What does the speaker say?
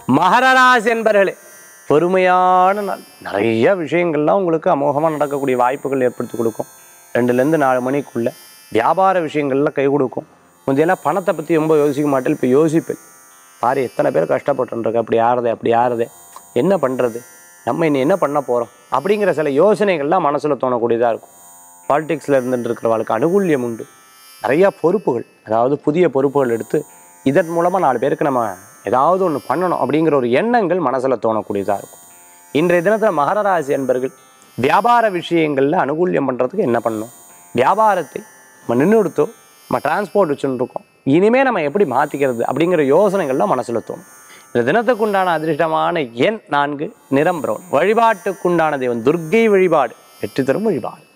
மகர ராசி என்பர்களே பொறுமையான நாள் நிறைய விஷயங்கள்லாம் உங்களுக்கு அமோகமாக நடக்கக்கூடிய வாய்ப்புகள் ஏற்படுத்தி கொடுக்கும் ரெண்டுலேருந்து நாலு மணிக்குள்ள வியாபார விஷயங்கள்ல கை கொடுக்கும் முந்தையெல்லாம் பணத்தை பற்றி ரொம்ப யோசிக்க மாட்டேன் இப்போ யோசிப்பேன் பாரு எத்தனை பேர் கஷ்டப்பட்டுருக்கு அப்படி ஆறுதே அப்படி ஆறுதே என்ன பண்ணுறது நம்ம இனி என்ன பண்ண போகிறோம் அப்படிங்கிற சில யோசனைகள்லாம் மனசில் தோணக்கூடியதாக இருக்கும் பாலிடிக்ஸில் இருந்துட்டு இருக்கிறவளுக்கு அனுகூல்யம் உண்டு நிறையா பொறுப்புகள் அதாவது புதிய பொறுப்புகள் எடுத்து இதன் மூலமாக நாலு பேருக்கு நம்ம ஏதாவது ஒன்று பண்ணணும் அப்படிங்கிற ஒரு எண்ணங்கள் மனசில் தோணக்கூடியதாக இருக்கும் இன்றைய தினத்தில் மகர ராசி என்பர்கள் வியாபார விஷயங்களில் அனுகூல்யம் பண்ணுறதுக்கு என்ன பண்ணணும் வியாபாரத்தை நம்ம நின்றுடுத்தோ நம்ம டிரான்ஸ்போர்ட் வச்சுன்னு இருக்கோம் இனிமே நம்ம எப்படி மாற்றிக்கிறது அப்படிங்கிற யோசனைகள்லாம் மனசில் தோணும் இந்த தினத்துக்குண்டான அதிர்ஷ்டமான எண் நான்கு நிறம் பிரவுன் வழிபாட்டுக்குண்டான தெய்வம் துர்க்கை வழிபாடு வெற்றி தரும் வழிபாடு